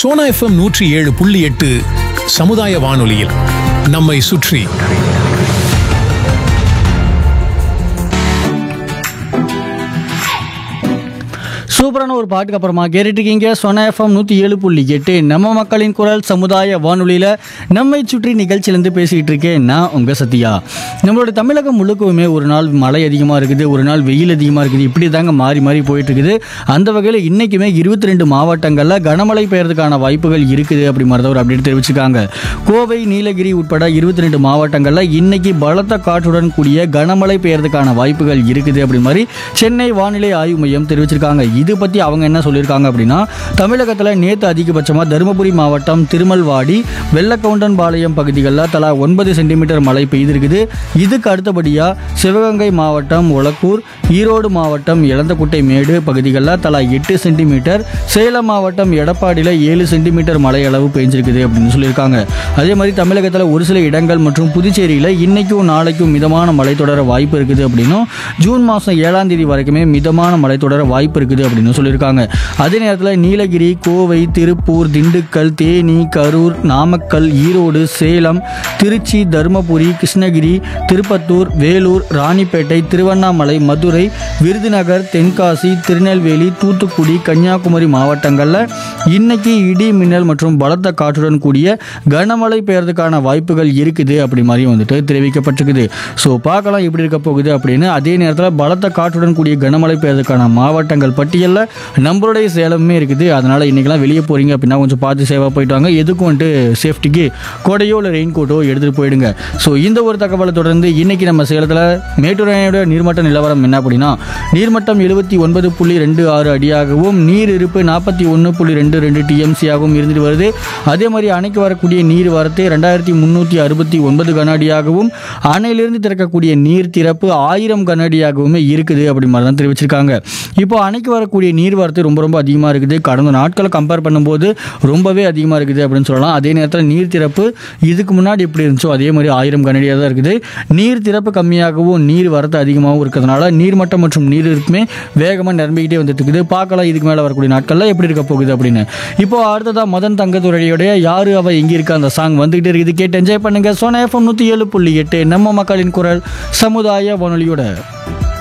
Sona FM நூற்றி ஏழு புள்ளி எட்டு சமுதாய வானொலியில் நம்மை சுற்றி சூப்பரான ஒரு பாட்டுக்கு அப்புறமா கேட்டுருக்கீங்க சொன எஃப்எம் நூற்றி ஏழு புள்ளி எட்டு நம்ம மக்களின் குரல் சமுதாய வானொலியில் நம்மை சுற்றி நிகழ்ச்சியிலேருந்து பேசிகிட்டு இருக்கேன் நான் உங்கள் சத்யா நம்மளோட தமிழகம் முழுக்கவுமே ஒரு நாள் மழை அதிகமாக இருக்குது ஒரு நாள் வெயில் அதிகமாக இருக்குது இப்படி தாங்க மாறி மாறி போயிட்டு இருக்குது அந்த வகையில் இன்றைக்குமே இருபத்தி ரெண்டு மாவட்டங்களில் கனமழை பெய்யறதுக்கான வாய்ப்புகள் இருக்குது அப்படி மாதிரி தான் ஒரு அப்டேட் தெரிவிச்சிருக்காங்க கோவை நீலகிரி உட்பட இருபத்தி ரெண்டு மாவட்டங்களில் இன்னைக்கு பலத்த காற்றுடன் கூடிய கனமழை பெய்யறதுக்கான வாய்ப்புகள் இருக்குது அப்படி மாதிரி சென்னை வானிலை ஆய்வு மையம் தெரிவிச்சிருக்காங்க இது பற்றி அவங்க என்ன சொல்லியிருக்காங்க அப்படின்னா தமிழகத்தில் நேற்று அதிகபட்சமாக தருமபுரி மாவட்டம் திருமல்வாடி வெள்ளக்கவுண்டன்பாளையம் பகுதிகளில் தலா ஒன்பது சென்டிமீட்டர் மழை பெய்திருக்குது இதுக்கு அடுத்தபடியாக சிவகங்கை மாவட்டம் ஒலக்கூர் ஈரோடு மாவட்டம் இளந்தக்குட்டை மேடு பகுதிகளில் தலா எட்டு சென்டிமீட்டர் சேலம் மாவட்டம் எடப்பாடியில் ஏழு சென்டிமீட்டர் மழை அளவு பெஞ்சிருக்குது அப்படின்னு சொல்லியிருக்காங்க அதே மாதிரி தமிழகத்தில் ஒரு சில இடங்கள் மற்றும் புதுச்சேரியில் இன்னைக்கும் நாளைக்கும் மிதமான மழை தொடர வாய்ப்பு இருக்குது அப்படின்னும் ஜூன் மாதம் ஏழாம் தேதி வரைக்குமே மிதமான மழை தொடர வாய்ப்பு இருக்குது அப்படின்னு சொல்லியிருக்காங்க அதே நேரத்தில் நீலகிரி கோவை திருப்பூர் திண்டுக்கல் தேனி கரூர் நாமக்கல் ஈரோடு சேலம் திருச்சி தருமபுரி கிருஷ்ணகிரி திருப்பத்தூர் வேலூர் ராணிப்பேட்டை திருவண்ணாமலை மதுரை விருதுநகர் தென்காசி திருநெல்வேலி தூத்துக்குடி கன்னியாகுமரி மாவட்டங்களில் இன்னைக்கு இடி மின்னல் மற்றும் பலத்த காற்றுடன் கூடிய கனமழை பெய்யறதுக்கான வாய்ப்புகள் இருக்குது அப்படி மாதிரி வந்துட்டு தெரிவிக்கப்பட்டிருக்குது ஸோ பார்க்கலாம் எப்படி இருக்க போகுது அப்படின்னு அதே நேரத்தில் பலத்த காற்றுடன் கூடிய கனமழை பெய்யறதுக்கான மாவட்டங்கள் பட்டியலில் நம்மளுடைய சேலமே இருக்குது அதனால் இன்றைக்கெல்லாம் வெளியே போகிறீங்க அப்படின்னா கொஞ்சம் பார்த்து சேவாக போயிட்டு வாங்க எதுக்கும் வந்துட்டு சேஃப்டிக்கு கொடையோ இல்லை ரெயின் கோட்டோ எடுத்துகிட்டு போயிடுங்க ஸோ இந்த ஒரு தகவலை தொடர்ந்து இன்னைக்கு நம்ம சேலத்தில் மேட்டூர் அணையோட நீர்மட்ட நிலவரம் என்ன அப்படின்னா நீர்மட்டம் எழுபத்தி ஒன்பது புள்ளி ரெண்டு ஆறு அடியாகவும் நீர் இருப்பு நாற்பத்தி ஒன்று புள்ளி ரெண்டு ரெண்டு டிஎம்சியாகவும் இருந்துட்டு வருது அதே மாதிரி அணைக்கு வரக்கூடிய நீர் வரத்து ரெண்டாயிரத்தி முந்நூற்றி அறுபத்தி ஒன்பது கன அடியாகவும் அணையிலிருந்து திறக்கக்கூடிய நீர் திறப்பு ஆயிரம் கன அடியாகவுமே இருக்குது அப்படி மாதிரி தான் தெரிவிச்சிருக்காங்க இப்போ அணைக்கு வரக்கூடிய நீர் வரத்து ரொம்ப ரொம்ப அதிகமாக இருக்குது கடந்த நாட்களை கம்பேர் பண்ணும்போது ரொம்பவே அதிகமாக இருக்குது அப்படின்னு சொல்லலாம் அதே நேரத்தில் நீர் திறப்பு இதுக்கு முன்னாடி எப்படி இருந்துச்சோ அதே மாதிரி ஆயிரம் கனடியாக தான் இருக்குது நீர் திறப்பு கம்மியாகவும் நீர் வரத்து அதிகமாகவும் இருக்கிறதுனால நீர்மட்டம் மற்றும் நீர் இருப்புமே வேகமாக நிரம்பிக்கிட்டே வந்துட்டு இருக்குது பார்க்கலாம் இதுக்கு மேலே வரக்கூடிய நாட்களில் எப்படி இருக்க போகுது அப்படின்னு இப்போ அடுத்ததாக மதன் தங்கத்துறையுடைய யாரு அவ எங்கே இருக்கா அந்த சாங் வந்துகிட்டே இருக்குது கேட்டு என்ஜாய் பண்ணுங்க சோனா எஃப்எம் நூற்றி ஏழு புள்ளி எட்டு நம்ம மக்களின் குரல் சமுதாய வானொலியோட